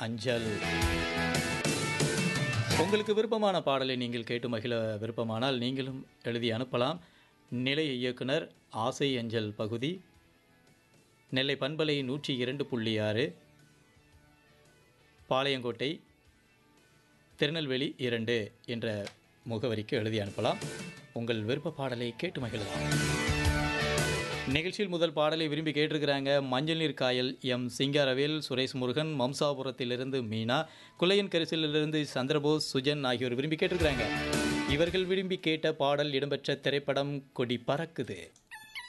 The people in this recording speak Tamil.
அஞ்சல் உங்களுக்கு விருப்பமான பாடலை நீங்கள் கேட்டு மகிழ விருப்பமானால் நீங்களும் எழுதி அனுப்பலாம் நிலைய இயக்குனர் ஆசை அஞ்சல் பகுதி நெல்லை பண்பலை நூற்றி இரண்டு புள்ளி ஆறு பாளையங்கோட்டை திருநெல்வேலி இரண்டு என்ற முகவரிக்கு எழுதி அனுப்பலாம் உங்கள் விருப்ப பாடலை கேட்டு மகிழலாம் நிகழ்ச்சியில் முதல் பாடலை விரும்பி கேட்டிருக்கிறாங்க மஞ்சள் நீர் காயல் எம் சிங்காரவேல் சுரேஷ் முருகன் மம்சாபுரத்திலிருந்து மீனா குலையன் கரிசலிலிருந்து சந்திரபோஸ் சுஜன் ஆகியோர் விரும்பி கேட்டிருக்கிறாங்க இவர்கள் விரும்பி கேட்ட பாடல் இடம்பெற்ற திரைப்படம் கொடி பறக்குது